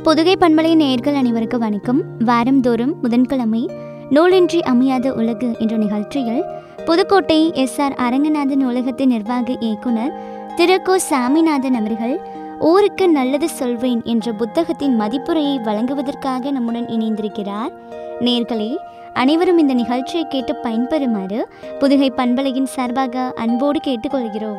புதுகை பண்பலை நேயர்கள் அனைவருக்கும் வணக்கம் வாரந்தோறும் புதன்கிழமை நூலின்றி அமையாத உலகு என்ற நிகழ்ச்சியில் புதுக்கோட்டை எஸ் ஆர் அரங்கநாதன் நூலகத்தின் நிர்வாக இயக்குனர் திரு கோ சாமிநாதன் அவர்கள் ஊருக்கு நல்லது சொல்வேன் என்ற புத்தகத்தின் மதிப்புரையை வழங்குவதற்காக நம்முடன் இணைந்திருக்கிறார் நேர்களே அனைவரும் இந்த நிகழ்ச்சியை கேட்டு பயன்பெறுமாறு புதுகை பண்பலையின் சார்பாக அன்போடு கேட்டுக்கொள்கிறோம்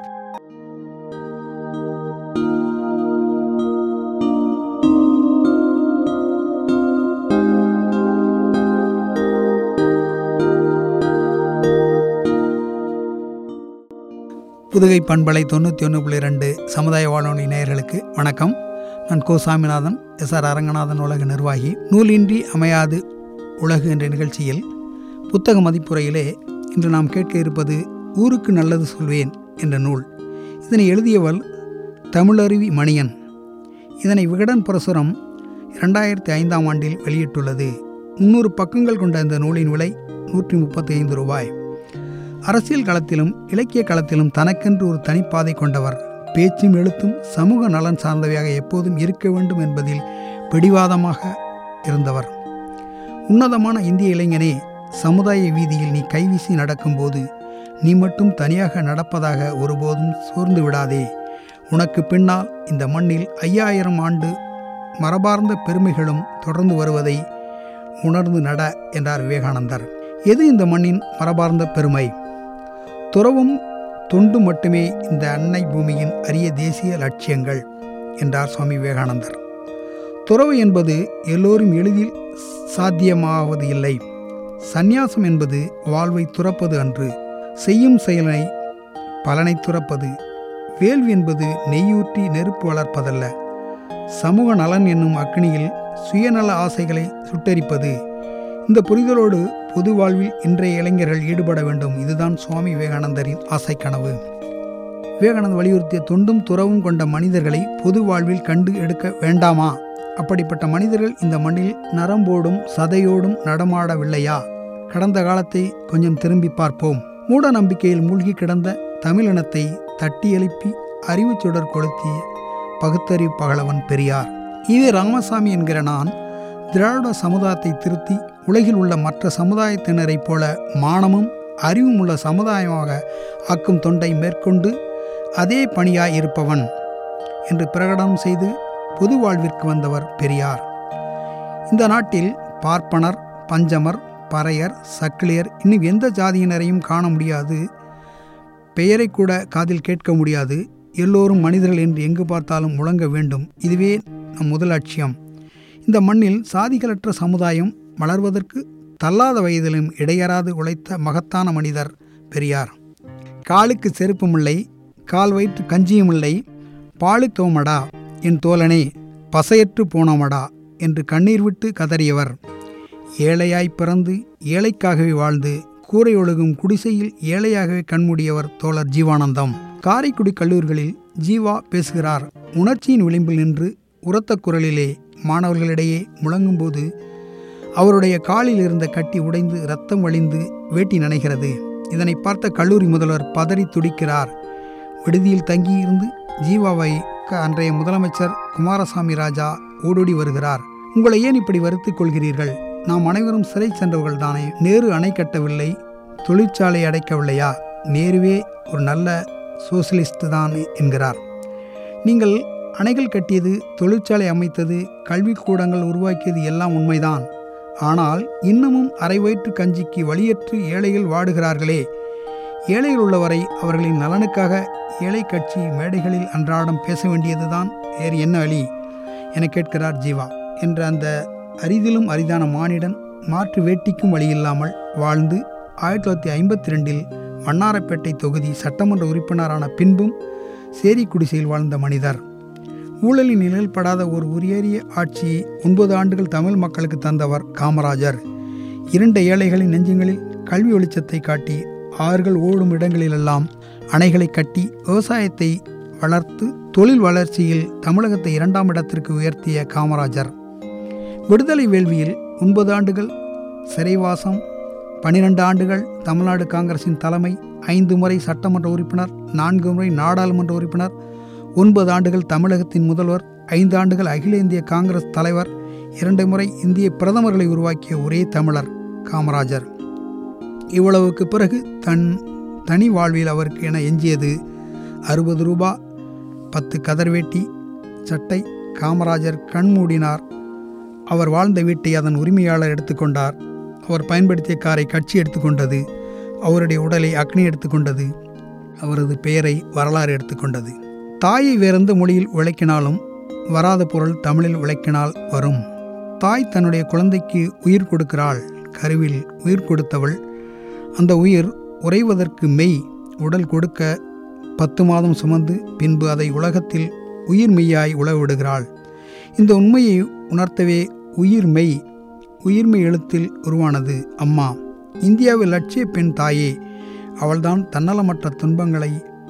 புதுகை பண்பலை தொண்ணூற்றி ஒன்று புள்ளி ரெண்டு சமுதாய வானொலி நேயர்களுக்கு வணக்கம் நான் கோ சாமிநாதன் எஸ் ஆர் அரங்கநாதன் உலக நிர்வாகி நூலின்றி அமையாது உலகு என்ற நிகழ்ச்சியில் புத்தக மதிப்புரையிலே இன்று நாம் கேட்க இருப்பது ஊருக்கு நல்லது சொல்வேன் என்ற நூல் இதனை எழுதியவள் தமிழருவி மணியன் இதனை விகடன் பிரசுரம் இரண்டாயிரத்தி ஐந்தாம் ஆண்டில் வெளியிட்டுள்ளது முன்னூறு பக்கங்கள் கொண்ட இந்த நூலின் விலை நூற்றி முப்பத்தி ஐந்து ரூபாய் அரசியல் களத்திலும் இலக்கிய களத்திலும் தனக்கென்று ஒரு தனிப்பாதை கொண்டவர் பேச்சும் எழுத்தும் சமூக நலன் சார்ந்தவையாக எப்போதும் இருக்க வேண்டும் என்பதில் பிடிவாதமாக இருந்தவர் உன்னதமான இந்திய இளைஞனே சமுதாய வீதியில் நீ கைவீசி நடக்கும்போது நீ மட்டும் தனியாக நடப்பதாக ஒருபோதும் சோர்ந்து விடாதே உனக்கு பின்னால் இந்த மண்ணில் ஐயாயிரம் ஆண்டு மரபார்ந்த பெருமைகளும் தொடர்ந்து வருவதை உணர்ந்து நட என்றார் விவேகானந்தர் எது இந்த மண்ணின் மரபார்ந்த பெருமை துறவும் தொண்டு மட்டுமே இந்த அன்னை பூமியின் அரிய தேசிய லட்சியங்கள் என்றார் சுவாமி விவேகானந்தர் துறவு என்பது எல்லோரும் எளிதில் சாத்தியமாவது இல்லை சந்நியாசம் என்பது வாழ்வை துறப்பது அன்று செய்யும் செயலை பலனை துறப்பது வேள்வி என்பது நெய்யூற்றி நெருப்பு வளர்ப்பதல்ல சமூக நலன் என்னும் அக்னியில் சுயநல ஆசைகளை சுட்டரிப்பது இந்த புரிதலோடு பொது வாழ்வில் இன்றைய இளைஞர்கள் ஈடுபட வேண்டும் இதுதான் சுவாமி விவேகானந்தரின் ஆசை கனவு விவேகானந்தர் வலியுறுத்திய தொண்டும் துறவும் கொண்ட மனிதர்களை பொது வாழ்வில் கண்டு எடுக்க வேண்டாமா அப்படிப்பட்ட மனிதர்கள் இந்த மண்ணில் நரம்போடும் சதையோடும் நடமாடவில்லையா கடந்த காலத்தை கொஞ்சம் திரும்பி பார்ப்போம் மூட நம்பிக்கையில் மூழ்கி கிடந்த தமிழினத்தை தட்டி எழுப்பி அறிவுச் சுடர் கொளுத்திய பகுத்தறிவு பகலவன் பெரியார் ஈவே ராமசாமி என்கிற நான் திராவிட சமுதாயத்தை திருத்தி உலகில் உள்ள மற்ற சமுதாயத்தினரைப் போல மானமும் அறிவும் உள்ள சமுதாயமாக ஆக்கும் தொண்டை மேற்கொண்டு அதே பணியாய் இருப்பவன் என்று பிரகடனம் செய்து பொது வாழ்விற்கு வந்தவர் பெரியார் இந்த நாட்டில் பார்ப்பனர் பஞ்சமர் பறையர் சக்கிலியர் இன்னும் எந்த ஜாதியினரையும் காண முடியாது பெயரை கூட காதில் கேட்க முடியாது எல்லோரும் மனிதர்கள் என்று எங்கு பார்த்தாலும் முழங்க வேண்டும் இதுவே நம் முதல் லட்சியம் இந்த மண்ணில் சாதிகளற்ற சமுதாயம் வளர்வதற்கு தள்ளாத வயதிலும் இடையறாது உழைத்த மகத்தான மனிதர் பெரியார் காலுக்கு செருப்புமில்லை கால் வயிற்று கஞ்சியுமில்லை பாலுத்தோமடா என் தோழனே பசையற்று போனோமடா என்று கண்ணீர் விட்டு கதறியவர் ஏழையாய் பிறந்து ஏழைக்காகவே வாழ்ந்து கூரை ஒழுகும் குடிசையில் ஏழையாகவே கண்மூடியவர் தோழர் ஜீவானந்தம் காரைக்குடி கல்லூரிகளில் ஜீவா பேசுகிறார் உணர்ச்சியின் விளிம்பில் நின்று உரத்த குரலிலே மாணவர்களிடையே முழங்கும்போது அவருடைய காலில் இருந்த கட்டி உடைந்து ரத்தம் வழிந்து வேட்டி நனைகிறது இதனை பார்த்த கல்லூரி முதல்வர் பதறி துடிக்கிறார் விடுதியில் தங்கியிருந்து ஜீவாவை அன்றைய முதலமைச்சர் குமாரசாமி ராஜா ஓடோடி வருகிறார் உங்களை ஏன் இப்படி வருத்திக் கொள்கிறீர்கள் நாம் அனைவரும் சிறை சென்றவர்கள் தானே நேரு அணை கட்டவில்லை தொழிற்சாலை அடைக்கவில்லையா நேருவே ஒரு நல்ல சோசியலிஸ்ட் தான் என்கிறார் நீங்கள் அணைகள் கட்டியது தொழிற்சாலை அமைத்தது கல்விக்கூடங்கள் உருவாக்கியது எல்லாம் உண்மைதான் ஆனால் இன்னமும் அரை வயிற்று கஞ்சிக்கு வழியற்று ஏழைகள் வாடுகிறார்களே ஏழைகள் உள்ளவரை அவர்களின் நலனுக்காக ஏழை கட்சி மேடைகளில் அன்றாடம் பேச வேண்டியதுதான் வேறு என்ன வழி என கேட்கிறார் ஜீவா என்ற அந்த அரிதிலும் அரிதான மானிடன் மாற்று வேட்டிக்கும் வழியில்லாமல் வாழ்ந்து ஆயிரத்தி தொள்ளாயிரத்தி ஐம்பத்தி ரெண்டில் வண்ணாரப்பேட்டை தொகுதி சட்டமன்ற உறுப்பினரான பின்பும் சேரி குடிசையில் வாழ்ந்த மனிதர் ஊழலில் நிழல்படாத ஒரு உரியரிய ஆட்சியை ஒன்பது ஆண்டுகள் தமிழ் மக்களுக்கு தந்தவர் காமராஜர் இரண்டு ஏழைகளின் நெஞ்சங்களில் கல்வி வெளிச்சத்தை காட்டி ஆறுகள் ஓடும் இடங்களிலெல்லாம் அணைகளை கட்டி விவசாயத்தை வளர்த்து தொழில் வளர்ச்சியில் தமிழகத்தை இரண்டாம் இடத்திற்கு உயர்த்திய காமராஜர் விடுதலை வேள்வியில் ஒன்பது ஆண்டுகள் சிறைவாசம் பனிரெண்டு ஆண்டுகள் தமிழ்நாடு காங்கிரசின் தலைமை ஐந்து முறை சட்டமன்ற உறுப்பினர் நான்கு முறை நாடாளுமன்ற உறுப்பினர் ஒன்பது ஆண்டுகள் தமிழகத்தின் முதல்வர் ஐந்து ஆண்டுகள் அகில இந்திய காங்கிரஸ் தலைவர் இரண்டு முறை இந்திய பிரதமர்களை உருவாக்கிய ஒரே தமிழர் காமராஜர் இவ்வளவுக்கு பிறகு தன் தனி வாழ்வில் அவருக்கு என எஞ்சியது அறுபது ரூபா பத்து கதர்வேட்டி சட்டை காமராஜர் கண்மூடினார் அவர் வாழ்ந்த வீட்டை அதன் உரிமையாளர் எடுத்துக்கொண்டார் அவர் பயன்படுத்திய காரை கட்சி எடுத்துக்கொண்டது அவருடைய உடலை அக்னி எடுத்துக்கொண்டது அவரது பெயரை வரலாறு எடுத்துக்கொண்டது தாயை வேறெந்த மொழியில் உழைக்கினாலும் வராத பொருள் தமிழில் உழைக்கினால் வரும் தாய் தன்னுடைய குழந்தைக்கு உயிர் கொடுக்கிறாள் கருவில் உயிர் கொடுத்தவள் அந்த உயிர் உறைவதற்கு மெய் உடல் கொடுக்க பத்து மாதம் சுமந்து பின்பு அதை உலகத்தில் உயிர் மெய்யாய் உழவிடுகிறாள் இந்த உண்மையை உணர்த்தவே உயிர் மெய் உயிர்மெய் எழுத்தில் உருவானது அம்மா இந்தியாவில் லட்சிய பெண் தாயே அவள்தான் தன்னலமற்ற துன்பங்களை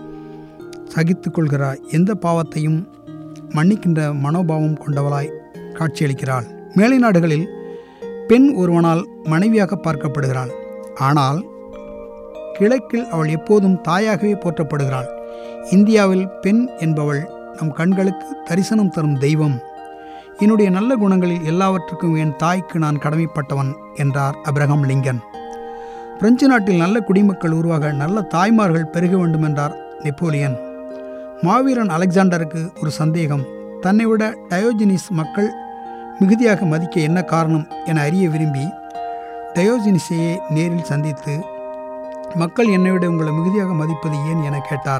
சகித்து கொள்கிறாய் எந்த பாவத்தையும் மன்னிக்கின்ற மனோபாவம் கொண்டவளாய் காட்சியளிக்கிறாள் மேலை நாடுகளில் பெண் ஒருவனால் மனைவியாக பார்க்கப்படுகிறாள் ஆனால் கிழக்கில் அவள் எப்போதும் தாயாகவே போற்றப்படுகிறாள் இந்தியாவில் பெண் என்பவள் நம் கண்களுக்கு தரிசனம் தரும் தெய்வம் என்னுடைய நல்ல குணங்களில் எல்லாவற்றுக்கும் என் தாய்க்கு நான் கடமைப்பட்டவன் என்றார் அப்ரஹாம் லிங்கன் பிரெஞ்சு நாட்டில் நல்ல குடிமக்கள் உருவாக நல்ல தாய்மார்கள் பெருக வேண்டும் என்றார் நெப்போலியன் மாவீரன் அலெக்சாண்டருக்கு ஒரு சந்தேகம் தன்னை விட டயோஜினிஸ் மக்கள் மிகுதியாக மதிக்க என்ன காரணம் என அறிய விரும்பி டயோஜினிஸையே நேரில் சந்தித்து மக்கள் என்னை விட உங்களை மிகுதியாக மதிப்பது ஏன் என கேட்டார்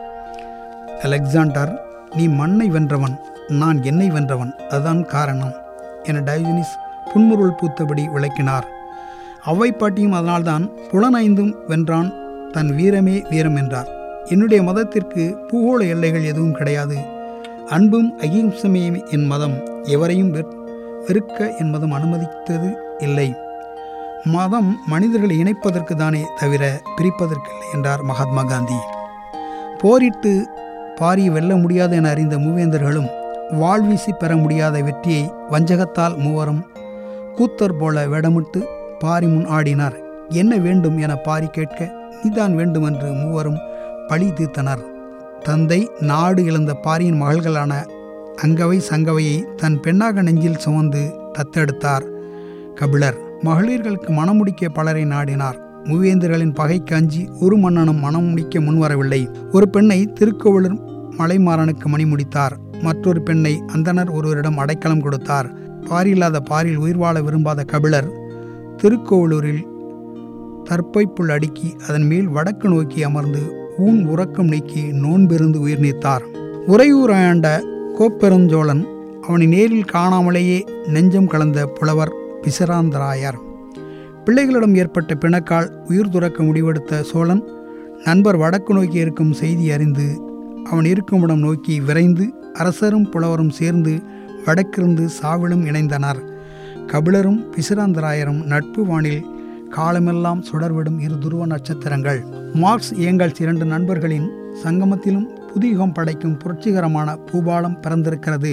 அலெக்சாண்டர் நீ மண்ணை வென்றவன் நான் என்னை வென்றவன் அதுதான் காரணம் என டயோஜினிஸ் புன்முருள் பூத்தபடி விளக்கினார் அவ்வை பாட்டியும் அதனால்தான் புலனைந்தும் வென்றான் தன் வீரமே வீரம் என்றார் என்னுடைய மதத்திற்கு பூகோள எல்லைகள் எதுவும் கிடையாது அன்பும் அகிம்சமே என் மதம் எவரையும் வெற் வெறுக்க என் மதம் அனுமதித்தது இல்லை மதம் மனிதர்களை இணைப்பதற்கு தானே தவிர பிரிப்பதற்கில்லை என்றார் மகாத்மா காந்தி போரிட்டு பாரி வெல்ல முடியாது என அறிந்த மூவேந்தர்களும் வாழ்வீசி பெற முடியாத வெற்றியை வஞ்சகத்தால் மூவரும் கூத்தர் போல வேடமிட்டு பாரி முன் ஆடினார் என்ன வேண்டும் என பாரி கேட்க நீதான் வேண்டுமென்று மூவரும் பழி தீர்த்தனர் தந்தை நாடு இழந்த பாரியின் மகள்களான அங்கவை சங்கவையை தன் பெண்ணாக நெஞ்சில் சுமந்து தத்தெடுத்தார் கபிலர் மகளிர்களுக்கு மணமுடிக்க பலரை நாடினார் மூவேந்தர்களின் பகைக்கு அஞ்சி ஒரு மன்னனும் மனம் முடிக்க முன்வரவில்லை ஒரு பெண்ணை திருக்கோவிலூர் மலைமாறனுக்கு மணி முடித்தார் மற்றொரு பெண்ணை அந்தனர் ஒருவரிடம் அடைக்கலம் கொடுத்தார் பாரில்லாத பாரில் உயிர் வாழ விரும்பாத கபிலர் திருக்கோவிலூரில் தற்பைப்புள் அடுக்கி அதன் மேல் வடக்கு நோக்கி அமர்ந்து ஊன் உறக்கம் நீக்கி நோன்பிருந்து உயிர் நீத்தார் உறையூராண்ட கோப்பெருஞ்சோழன் அவனை நேரில் காணாமலேயே நெஞ்சம் கலந்த புலவர் பிசராந்தராயர் பிள்ளைகளிடம் ஏற்பட்ட பிணக்கால் உயிர் துறக்க முடிவெடுத்த சோழன் நண்பர் வடக்கு நோக்கி இருக்கும் செய்தி அறிந்து அவன் இருக்குமிடம் நோக்கி விரைந்து அரசரும் புலவரும் சேர்ந்து வடக்கிருந்து சாவிலும் இணைந்தனர் கபிலரும் பிசிராந்தராயரும் நட்பு வானில் காலமெல்லாம் சுடர்விடும் இரு துருவ நட்சத்திரங்கள் மார்க்ஸ் ஏங்கல்ஸ் இரண்டு நண்பர்களின் சங்கமத்திலும் புதியுகம் படைக்கும் புரட்சிகரமான பூபாலம் பிறந்திருக்கிறது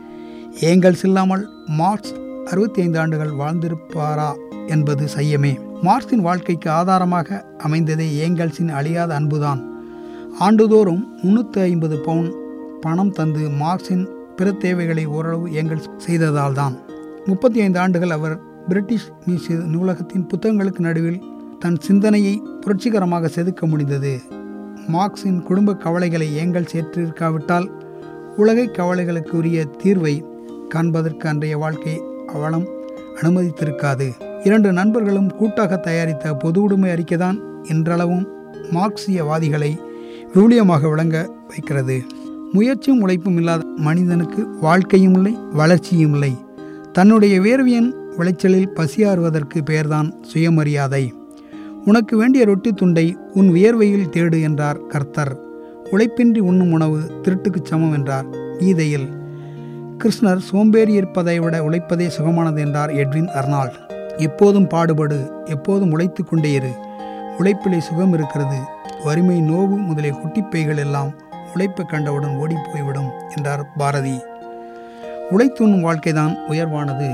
ஏங்கல்ஸ் இல்லாமல் மார்க்ஸ் அறுபத்தி ஐந்து ஆண்டுகள் வாழ்ந்திருப்பாரா என்பது சையமே மார்க்சின் வாழ்க்கைக்கு ஆதாரமாக அமைந்ததே ஏங்கல்ஸின் அழியாத அன்புதான் ஆண்டுதோறும் முன்னூற்றி ஐம்பது பவுன் பணம் தந்து மார்க்சின் பிற தேவைகளை ஓரளவு ஏங்கல்ஸ் செய்ததால்தான் முப்பத்தி ஐந்து ஆண்டுகள் அவர் பிரிட்டிஷ் மியூசிய நூலகத்தின் புத்தகங்களுக்கு நடுவில் தன் சிந்தனையை புரட்சிகரமாக செதுக்க முடிந்தது மார்க்சின் குடும்ப கவலைகளை ஏங்கல்ஸ் ஏற்றிருக்காவிட்டால் உலகை கவலைகளுக்கு உரிய தீர்வை காண்பதற்கு அன்றைய வாழ்க்கை அவலம் அனுமதித்திருக்காது இரண்டு நண்பர்களும் கூட்டாக தயாரித்த பொது உடைமை அறிக்கைதான் இன்றளவும் மார்க்சியவாதிகளை விவிலியமாக விளங்க வைக்கிறது முயற்சியும் உழைப்பும் இல்லாத மனிதனுக்கு வாழ்க்கையும் இல்லை வளர்ச்சியும் இல்லை தன்னுடைய வேர்வியன் விளைச்சலில் பசியாறுவதற்கு பெயர்தான் சுயமரியாதை உனக்கு வேண்டிய ரொட்டி துண்டை உன் வியர்வையில் தேடு என்றார் கர்த்தர் உழைப்பின்றி உண்ணும் உணவு திருட்டுக்குச் சமம் என்றார் கீதையில் கிருஷ்ணர் சோம்பேறி இருப்பதை விட உழைப்பதே சுகமானது என்றார் எட்வின் அர்னால்ட் எப்போதும் பாடுபடு எப்போதும் உழைத்து கொண்டே இரு உழைப்பிலே சுகம் இருக்கிறது வறுமை நோவு முதலிய குட்டிப்பைகள் எல்லாம் உழைப்பு கண்டவுடன் ஓடிப் போய்விடும் என்றார் பாரதி உழைத்துண்ணும் வாழ்க்கைதான் உயர்வானது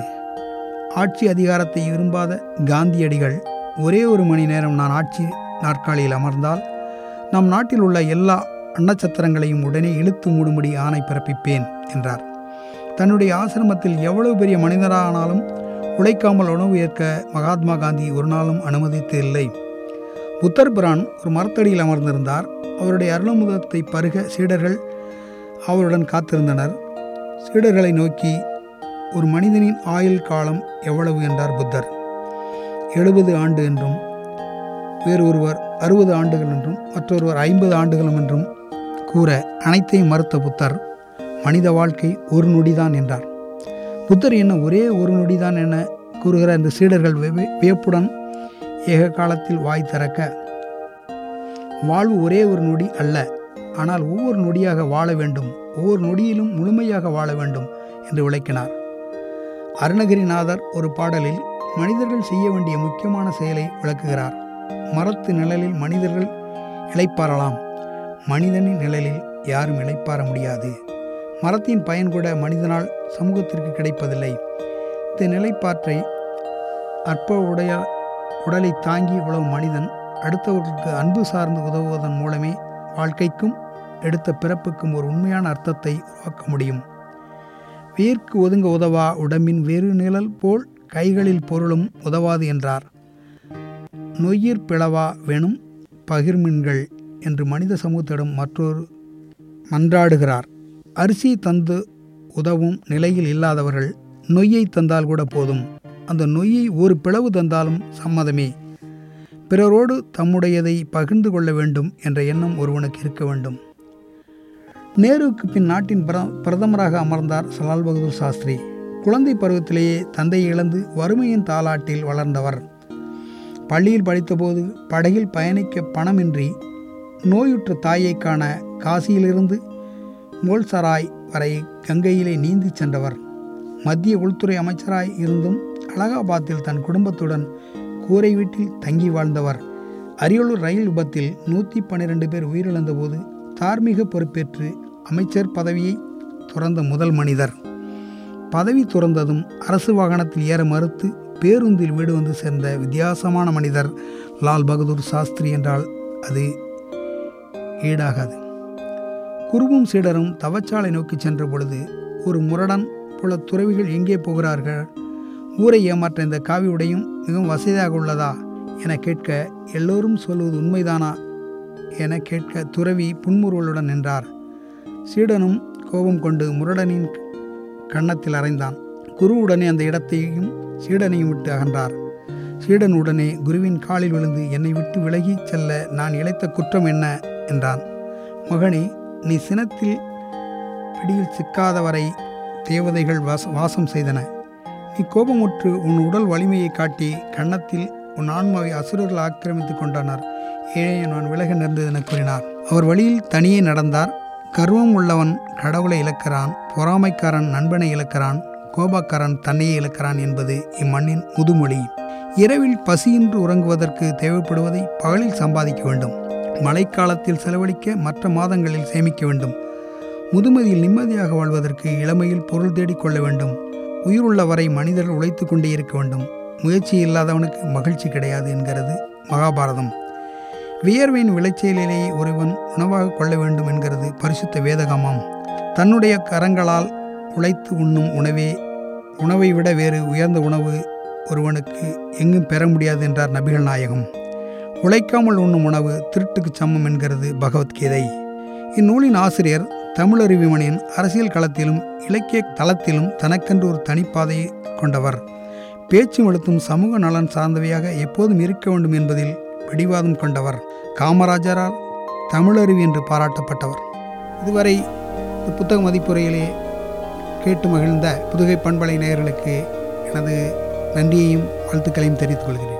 ஆட்சி அதிகாரத்தை விரும்பாத காந்தியடிகள் ஒரே ஒரு மணி நேரம் நான் ஆட்சி நாற்காலியில் அமர்ந்தால் நம் நாட்டில் உள்ள எல்லா அன்னச்சத்திரங்களையும் உடனே இழுத்து மூடும்படி ஆணை பிறப்பிப்பேன் என்றார் தன்னுடைய ஆசிரமத்தில் எவ்வளவு பெரிய மனிதரானாலும் உழைக்காமல் உணவு ஏற்க மகாத்மா காந்தி ஒரு நாளும் அனுமதித்து இல்லை புத்தர் பிரான் ஒரு மரத்தடியில் அமர்ந்திருந்தார் அவருடைய அருளமுதத்தை பருக சீடர்கள் அவருடன் காத்திருந்தனர் சீடர்களை நோக்கி ஒரு மனிதனின் ஆயுள் காலம் எவ்வளவு என்றார் புத்தர் எழுபது ஆண்டு என்றும் வேறு ஒருவர் அறுபது ஆண்டுகள் என்றும் மற்றொருவர் ஐம்பது ஆண்டுகளும் என்றும் கூற அனைத்தையும் மறுத்த புத்தர் மனித வாழ்க்கை ஒரு நொடிதான் என்றார் புத்தர் என்ன ஒரே ஒரு நொடிதான் என கூறுகிற இந்த சீடர்கள் விய- வியப்புடன் ஏக காலத்தில் வாய் திறக்க வாழ்வு ஒரே ஒரு நொடி அல்ல ஆனால் ஒவ்வொரு நொடியாக வாழ வேண்டும் ஒவ்வொரு நொடியிலும் முழுமையாக வாழ வேண்டும் என்று விளக்கினார் அருணகிரிநாதர் ஒரு பாடலில் மனிதர்கள் செய்ய வேண்டிய முக்கியமான செயலை விளக்குகிறார் மரத்து நிழலில் மனிதர்கள் இளைப்பாறலாம் மனிதனின் நிழலில் யாரும் இளைப்பாற முடியாது மரத்தின் பயன் கூட மனிதனால் சமூகத்திற்கு கிடைப்பதில்லை இந்த நிலைப்பாற்றை அற்ப உடைய உடலை தாங்கி உழவும் மனிதன் அடுத்தவர்களுக்கு அன்பு சார்ந்து உதவுவதன் மூலமே வாழ்க்கைக்கும் எடுத்த பிறப்புக்கும் ஒரு உண்மையான அர்த்தத்தை உருவாக்க முடியும் வேர்க்கு ஒதுங்க உதவா உடம்பின் வேறு நிழல் போல் கைகளில் பொருளும் உதவாது என்றார் நொய்யிற் பிளவா வெனும் பகிர்மின்கள் என்று மனித சமூகத்திடம் மற்றொரு மன்றாடுகிறார் அரிசி தந்து உதவும் நிலையில் இல்லாதவர்கள் நொய்யை தந்தால் கூட போதும் அந்த நொய்யை ஒரு பிளவு தந்தாலும் சம்மதமே பிறரோடு தம்முடையதை பகிர்ந்து கொள்ள வேண்டும் என்ற எண்ணம் ஒருவனுக்கு இருக்க வேண்டும் நேருவுக்கு பின் நாட்டின் பிர- பிரதமராக அமர்ந்தார் சலால் பகதூர் சாஸ்திரி குழந்தை பருவத்திலேயே தந்தையை இழந்து வறுமையின் தாலாட்டில் வளர்ந்தவர் பள்ளியில் படித்தபோது படகில் பயணிக்க பணமின்றி நோயுற்ற தாயை காண காசியிலிருந்து மோல்சராய் வரை கங்கையிலே நீந்திச் சென்றவர் மத்திய உள்துறை அமைச்சராய் இருந்தும் அலகாபாத்தில் தன் குடும்பத்துடன் கூரை வீட்டில் தங்கி வாழ்ந்தவர் அரியலூர் ரயில் விபத்தில் நூற்றி பன்னிரெண்டு பேர் உயிரிழந்தபோது தார்மீக பொறுப்பேற்று அமைச்சர் பதவியை துறந்த முதல் மனிதர் பதவி துறந்ததும் அரசு வாகனத்தில் ஏற மறுத்து பேருந்தில் வீடு வந்து சேர்ந்த வித்தியாசமான மனிதர் லால் பகதூர் சாஸ்திரி என்றால் அது ஈடாகாது குருவும் சீடரும் தவச்சாலை நோக்கி சென்ற பொழுது ஒரு முரடன் புல துறவிகள் எங்கே போகிறார்கள் ஊரை ஏமாற்ற இந்த காவி உடையும் மிகவும் வசதியாக உள்ளதா என கேட்க எல்லோரும் சொல்வது உண்மைதானா என கேட்க துறவி புன்முறுவலுடன் நின்றார் சீடனும் கோபம் கொண்டு முரடனின் கன்னத்தில் அறைந்தான் குரு உடனே அந்த இடத்தையும் சீடனையும் விட்டு அகன்றார் சீடன் உடனே குருவின் காலில் விழுந்து என்னை விட்டு விலகி செல்ல நான் இழைத்த குற்றம் என்ன என்றான் மகனே நீ சினத்தில் பிடியில் சிக்காதவரை தேவதைகள் வாச வாசம் செய்தன நீ கோபமுற்று உன் உடல் வலிமையை காட்டி கன்னத்தில் உன் ஆன்மாவை அசுரர்கள் ஆக்கிரமித்துக் கொண்டனர் ஏழை நான் விலக நேர்ந்தது என கூறினார் அவர் வழியில் தனியே நடந்தார் கர்வம் உள்ளவன் கடவுளை இழக்கிறான் பொறாமைக்காரன் நண்பனை இழக்கிறான் கோபக்காரன் தன்னையே இழக்கிறான் என்பது இம்மண்ணின் முதுமொழி இரவில் பசியின்றி உறங்குவதற்கு தேவைப்படுவதை பகலில் சம்பாதிக்க வேண்டும் மழைக்காலத்தில் செலவழிக்க மற்ற மாதங்களில் சேமிக்க வேண்டும் முதுமதியில் நிம்மதியாக வாழ்வதற்கு இளமையில் பொருள் தேடிக் கொள்ள வேண்டும் உயிருள்ள வரை மனிதர்கள் உழைத்து கொண்டே இருக்க வேண்டும் முயற்சி இல்லாதவனுக்கு மகிழ்ச்சி கிடையாது என்கிறது மகாபாரதம் வியர்வின் விளைச்சலிலேயே ஒருவன் உணவாக கொள்ள வேண்டும் என்கிறது பரிசுத்த வேதகமாம் தன்னுடைய கரங்களால் உழைத்து உண்ணும் உணவே உணவை விட வேறு உயர்ந்த உணவு ஒருவனுக்கு எங்கும் பெற முடியாது என்றார் நபிகள் நாயகம் உழைக்காமல் உண்ணும் உணவு திருட்டுக்கு சமம் என்கிறது பகவத்கீதை இந்நூலின் ஆசிரியர் தமிழறிவிமனின் அரசியல் களத்திலும் இலக்கிய தளத்திலும் தனக்கென்று ஒரு தனிப்பாதையை கொண்டவர் பேச்சும் எழுத்தும் சமூக நலன் சார்ந்தவையாக எப்போதும் இருக்க வேண்டும் என்பதில் பிடிவாதம் கொண்டவர் காமராஜரால் தமிழறிவி என்று பாராட்டப்பட்டவர் இதுவரை இந்த புத்தக மதிப்புரையிலே கேட்டு மகிழ்ந்த புதுகை பண்பலை நேயர்களுக்கு எனது நன்றியையும் வாழ்த்துக்களையும் தெரிவித்துக் கொள்கிறேன்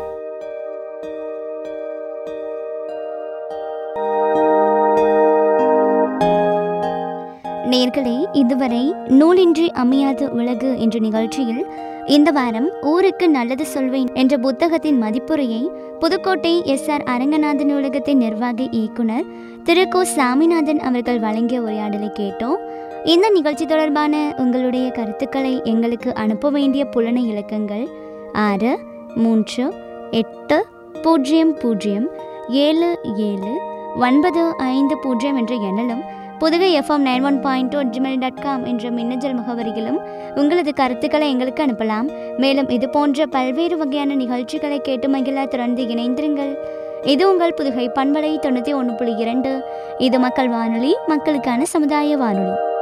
நேர்களே இதுவரை நூலின்றி அமையாத உலகு என்ற நிகழ்ச்சியில் இந்த வாரம் ஊருக்கு நல்லது சொல்வேன் என்ற புத்தகத்தின் மதிப்புரையை புதுக்கோட்டை எஸ் ஆர் அரங்கநாதன் நூலகத்தின் நிர்வாக இயக்குனர் திரு கோ சாமிநாதன் அவர்கள் வழங்கிய உரையாடலை கேட்டோம் இந்த நிகழ்ச்சி தொடர்பான உங்களுடைய கருத்துக்களை எங்களுக்கு அனுப்ப வேண்டிய புலனை இலக்கங்கள் ஆறு மூன்று எட்டு பூஜ்ஜியம் பூஜ்ஜியம் ஏழு ஏழு ஒன்பது ஐந்து பூஜ்ஜியம் என்ற எண்ணிலும் Pudugai FM nine one point two Gmail dot com என்ற மின்னஞ்சல் முகவரியிலும் உங்களது கருத்துக்களை எங்களுக்கு அனுப்பலாம் மேலும் இது போன்ற பல்வேறு வகையான நிகழ்ச்சிகளை கேட்டு மகிழ தொடர்ந்து இணைந்திருங்கள் இது உங்கள் புதுகை பண்பலை தொண்ணூற்றி ஒன்று புள்ளி இரண்டு இது மக்கள் வானொலி மக்களுக்கான சமுதாய வானொலி